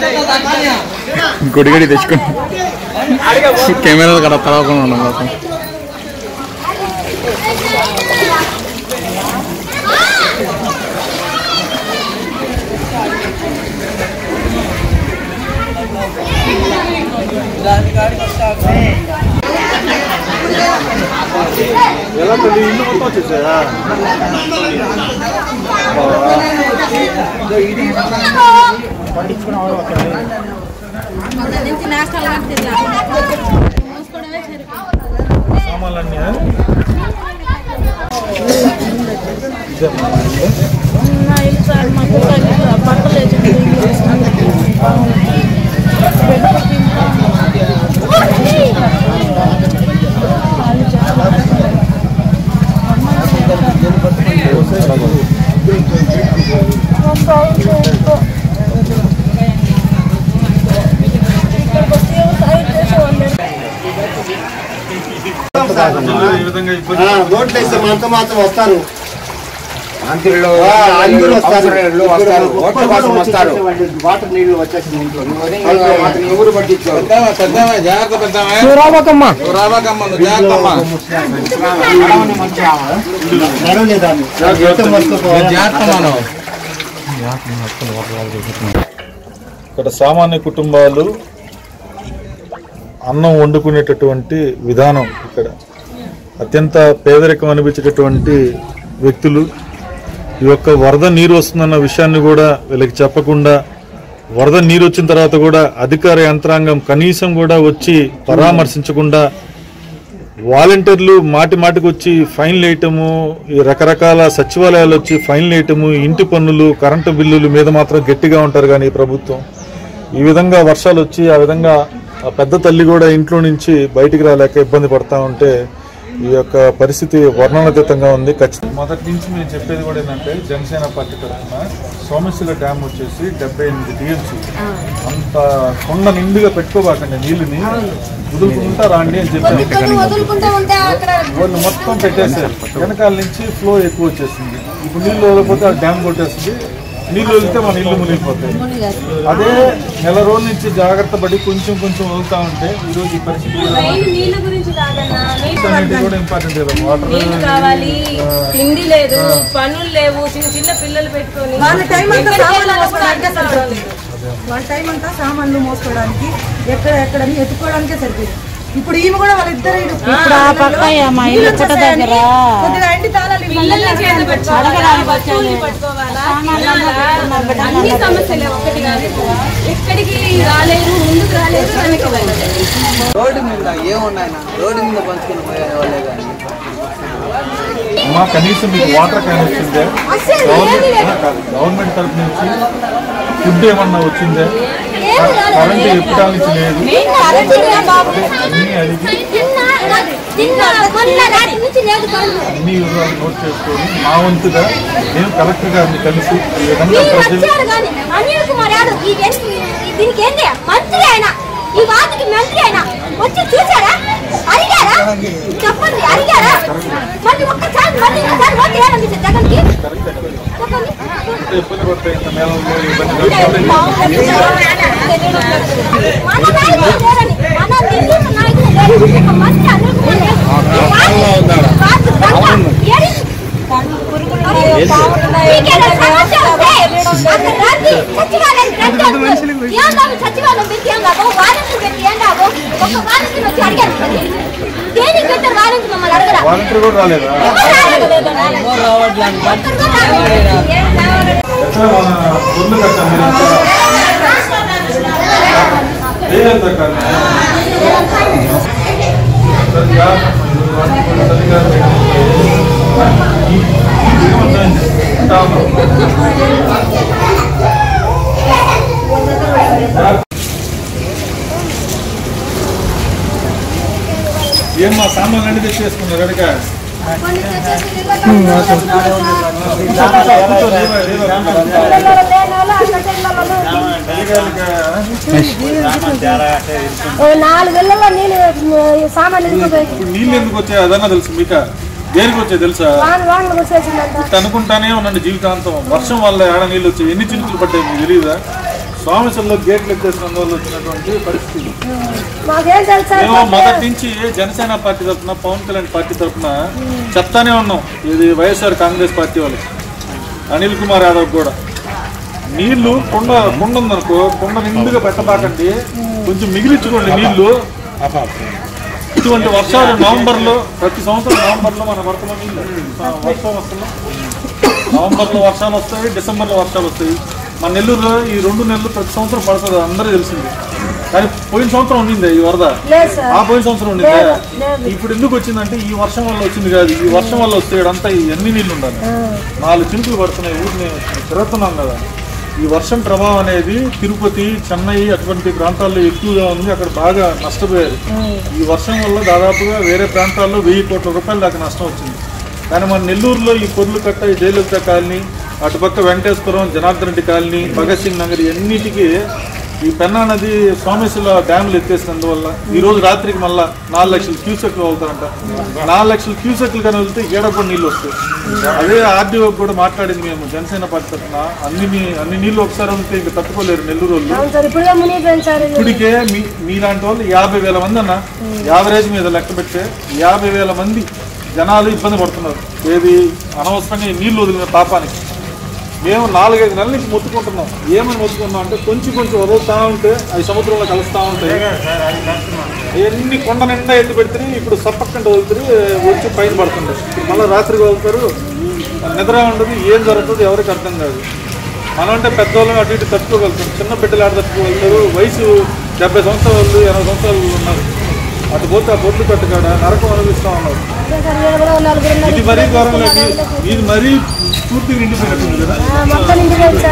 గుడి గడి తెచ్చుకుని కెమెరాలు కదా తలవకుండా ఉన్నాం మొత్తం ఎలా తల్లి ఇల్లు మొత్తం వచ్చేసాయా నుంచి నేషనల్ అంటే మోసుకోవడమే సరిపోయింది సామాన్లన్నీ నా ఇల్లు సార్ మాకు బట్టలు వేసి ఈ విధంగా ఇబ్బంది ఓట్లు వేస్తే మనతో మాత్రం వస్తారు మంత్రులు ఆ, అందరూ వస్తారు అవసరాలు వస్తారు ఓట్ల కోసం వస్తారు వాటర్ నీళ్లు వచ్చేసింది ఇంట్లో వాళ్ళు మాత్రం ఎవరు పట్టించుకోరు జాగ్రత్త పెద్దామా రాబోకమ్మా రాబాకమ్మ నువ్వు జాగ్రత్తమ్మా నడవలేదాన్ని ఎంత మోసుకోపోవాలి జాగ్రత్త మనం ఇక్కడ సామాన్య కుటుంబాలు అన్నం వండుకునేటటువంటి విధానం ఇక్కడ అత్యంత పేదరికం అనిపించేటటువంటి వ్యక్తులు ఈ యొక్క వరద నీరు వస్తుందన్న విషయాన్ని కూడా వీళ్ళకి చెప్పకుండా వరద నీరు వచ్చిన తర్వాత కూడా అధికార యంత్రాంగం కనీసం కూడా వచ్చి పరామర్శించకుండా వాలంటీర్లు మాటి మాటికి వచ్చి ఫైన్లు వేయటము ఈ రకరకాల సచివాలయాలు వచ్చి ఫైన్లు వేయటము ఇంటి పన్నులు కరెంటు బిల్లులు మీద మాత్రం గట్టిగా ఉంటారు కానీ ఈ ప్రభుత్వం ఈ విధంగా వర్షాలు వచ్చి ఆ విధంగా ఆ పెద్ద తల్లి కూడా ఇంట్లో నుంచి బయటికి రాలేక ఇబ్బంది పడతా ఉంటే ఈ యొక్క పరిస్థితి వర్ణనాతీతంగా ఉంది ఖచ్చితంగా మొదటి నుంచి మేము చెప్పేది కూడా ఏంటంటే జనసేన పార్టీ తరఫున సోమశిల డ్యామ్ వచ్చేసి డెబ్బై ఎనిమిది టీఎంసీ అంత కొండ నిండుగా పెట్టుకోబాకండి నీళ్ళని వదులుకుంటా రాండి అని చెప్పాను కొన్ని వదులుకుంటూ ఉంటే అక్కడ వాళ్ళు మొత్తం పెట్టేశారు వెనకాల నుంచి ఫ్లో ఎక్కువ వచ్చేసింది ఇప్పుడు నీళ్ళు వదలకపోతే ఆ డ్యామ్ కొట్టేస్తుంది నీళ్ళు వదిలితే మన ఇల్లు మునిగిపోతాయి అదే నెల రోజుల నుంచి జాగ్రత్త పడి కొంచెం కొంచెం వదులుతా ఉంటే ఈ రోజు ఈ పరిస్థితి కూడా మెయిన్ నీళ్ళ గురించి కాదన్నా నీళ్ళు అనేది కూడా ఇంపార్టెంట్ కదా వాటర్ నీళ్ళు కావాలి తిండి లేదు పనులు లేవు చిన్న చిన్న పిల్లలు పెట్టుకొని వాళ్ళ టైం అంతా ఎక్కడికి సామాన్లు వెళ్ళాలో కూడా మోసుకోవడానికే అర్థం సరిపోతుంది వాళ్ళ టైం అంతా సామాన్లు మోసుకోవడానికి ఎక్కడ ఎక్కడని ఎత్తుకోవడానికే సరిపోయింది ఇప్పుడు ఈమె కూడా వాళ్ళిద్దరు ఇప్పుడు ఆ పక్క మా ఇల్లు దగ్గర కొద్దిగా ఇంటి తాళాలు పిల్లల్ని చేత పెట్టుకోవాలా వస్తువుల్ని పట్టుకోవాలా తినాలా? అన్ని సమస్యలే ఒకటి కాదు ఎక్కడికి రాలేరు ముందుకు రాలేరు వెనక్కి వెళ్ళలేదు రోడ్డు మీద ఏమున్నాయన రోడ్డు మీద పంచుకుని పోయే వాళ్ళే కానీ అమ్మా కనీసం మీకు వాటర్ క్యాన్ వచ్చిందే గవర్నమెంట్ కాదు, గవర్నమెంట్ తరఫు నుంచి ఫుడ్ ఏమన్నా వచ్చిందే కరెంట్ ఎప్పటి నుంచి లేదు అన్ని అడిగి అన్ని వివరాలు నోట్ చేసుకొని మా వంతుగా నేను కలెక్టర్ గారిని కలిసి ఈ విధంగా ప్రజలు అనిల్ కుమార్ యాదవ్ ఈ దేశ- ఈ- దీనికి ఏంటి మంత్రి ఆయన ఈ వాటికి మంత్రి ఆయన వచ్చి చూసారా అడిగారా చెప్పండి అడిగారా మళ్ళీ ఒక్కసారి మళ్ళీ ఒకసారి ఓటు వేయాలనిపించింది జగన్ కి చెప్పండి ఇంత ఇబ్బంది పడతాయి ఇంత నేలలో ఇబ్బంది పడతాయి మన నాయకులు లేరని మన తెలుగు నాయకులు లేరని ఒక మంత్రి అనిల్ కుమార్ యాదవ్ వాటి వల్ల ఏడి మీకేదో సమస్య వస్తే అక్కడ రండి, సచివాలయానికి రండి అనుకో. ఏం కాదు, సచివాలయం పెట్టి ఏం కాదు, వాలంటీర్ పెట్టి ఏం కాదు. ఒక వాలంటీర్ వచ్చి అడిగారు మరి. దేనికి పెట్టారు వాలంటీర్ మమ్మల్ని అడగరా? వాలంటీర్ కూడా రాలేదా ఎవరు రాలేదు. ఒక్కరు కూడా రాలేదు. ఏం కావాలి? ఎట్లా మన గుండు కట్టాం మీరు ఇంకా ఏదంతా కాదు సరిగా సరిగా ఏం మా సామాన్లు అన్ని తెచ్చేసుకున్నారు అడగ కొన్ని తెచ్చేసి ఇళ్ళల్లో కూర్చో, లేవా, లేవా, కూర్చో. ఇళ్ళల్లో లేని వాళ్ళు అక్కడ ఇళ్ళల్లో ఓ నాలుగు ఇళ్ళల్లో నీళ్ళు సామాన్లు ఇరుక్కుపోయి ఇప్పుడు నీళ్ళు ఎందుకు వచ్చాయి అదన్నా తెలుసు మీకు దేనికి వచ్చాయి తెలుసా వాన వానలు వచ్చేసిందంట ఇట్ట అనుకుంటానే ఉండండి జీవితాంతం వర్షం వల్ల ఏడ నీళ్ళు వచ్చాయి ఎన్ని చినుకులు పడ్డాయి మీకు తెలియదా స్వామిసల్లో గేట్లు ఎత్తేసినందువల్ల వచ్చినటువంటి పరిస్థితి మాకేం తెలుసా మేము మొదటి నుంచి జనసేన పార్టీ తరఫున పవన్ కళ్యాణ్ పార్టీ తరఫున చెప్తానే ఉన్నాం ఇది వైఎస్ఆర్ కాంగ్రెస్ పార్టీ వాళ్ళకి అనిల్ కుమార్ యాదవ్ కూడా నీళ్లు కుండ కుండ ఉందనుకో కుండ నిండుగా పెట్టబాకండి కొంచెం మిగిలించుకోండి నీళ్లు ఇటువంటి వర్షాలు నవంబర్ లో ప్రతి సంవత్సరం నవంబర్ లో మన వర్షంలో నీళ్ళు ఆ, వర్షం వస్తుంది నవంబర్ లో వర్షాలు వస్తాయి డిసెంబర్ లో వర్షాలు వస్తాయి మన నెల్లూరులో ఈ రెండు నెలలు ప్రతి సంవత్సరం పడుతుంది అందరూ తెలిసింది కానీ పోయిన సంవత్సరం ఉండింది ఈ వరద లేదు సార్ ఆ పోయిన సంవత్సరం ఉండింది ఇప్పుడు ఎందుకు వచ్చిందంటే ఈ వర్షం వల్ల వచ్చింది కాదు ఈ వర్షం వల్ల వస్తే అంతా ఈ ఎన్ని నీళ్లు ఉండాలి నాలుగు చినుకులు పడుతున్నాయి ఊరిని తిరుగుతున్నాం కదా ఈ వర్షం ప్రభావం అనేది తిరుపతి చెన్నై అటువంటి ప్రాంతాల్లో ఎక్కువగా ఉంది అక్కడ బాగా నష్టపోయారు ఈ వర్షం వల్ల దాదాపుగా వేరే ప్రాంతాల్లో వెయ్యి కోట్ల రూపాయల దాకా నష్టం వచ్చింది కానీ మన నెల్లూరులో ఈ కొర్లు కట్ట ఈ జయలలిత కాలనీ అటుపక్క వెంకటేశ్వరం జనార్దన్ రెడ్డి కాలనీ భగత్ సింగ్ నగర్ ఇవన్నిటికీ ఈ పెన్నా నది సోమేశ్వర డ్యాములు ఎత్తేసినందువల్ల ఈ రోజు రాత్రికి మళ్ళా నాలుగు లక్షల క్యూసెక్లు అవుతారంట నాలుగు లక్షల క్యూసెక్లు కానీ వెళ్తే ఏడప్పుడు నీళ్ళు వస్తాయి అదే ఆర్డీఓ కూడా మాట్లాడింది మేము జనసేన పార్టీ తరఫున అన్ని నీ- అన్ని నీళ్ళు ఒకసారి ఉంటే ఇంకా తట్టుకోలేరు నెల్లూరు వాళ్ళు అవును సార్ ఇప్పుడుగా మునిగిపోయింది సార్ ఇది. ఇప్పటికే మీ మీలాంటి వాళ్ళు యాభై వేల మంది అన్న యావరేజ్ మీద లెక్క పెడితే యాభై వేల మంది జనాలు ఇబ్బంది పడుతున్నారు ఏది అనవసరంగా ఈ నీళ్లు వదిలిన పాపానికి మేము నాలుగైదు నెలల నుంచి మొత్తుకుంటున్నాం ఏమని మొత్తుకున్నాం అంటే కొంచెం కొంచెం వదులుతా ఉంటే అవి సముద్రంలో కలుస్తూ ఉంటాయి ఎన్ని కొండ నిండా ఎత్తి పెడితే ఇప్పుడు సప్పక్కంట వదులుతారు వచ్చి పైన పడుతుంటాయి ఇప్పుడు మళ్ళీ రాత్రికి వదులుతారు నిద్ర ఉండదు ఏం జరుగుతుంది ఎవరికి అర్థం కాదు మనం అంటే పెద్దవాళ్ళం అటు ఇటు తట్టుకోగలుగుతాం చిన్న బిడ్డలు ఆడ తట్టుకోగలుగుతారు వయసు డెబ్బై సంవత్సరాలు ఎనభై సంవత్సరాలు ఉన్నారు అటు పోతే ఆ బొడ్లు కట్టుకాడ నరకం అనుభవిస్తూ ఉన్నారు సార్ వీళ్ళు కూడా నలుగురు ఉన్నారు. ఇది మరీ ఘోరంగా ఇది మరీ పూర్తిగా నిండిపోయినట్టుంది కదా ఆ, మొత్తం నిండిపోయింది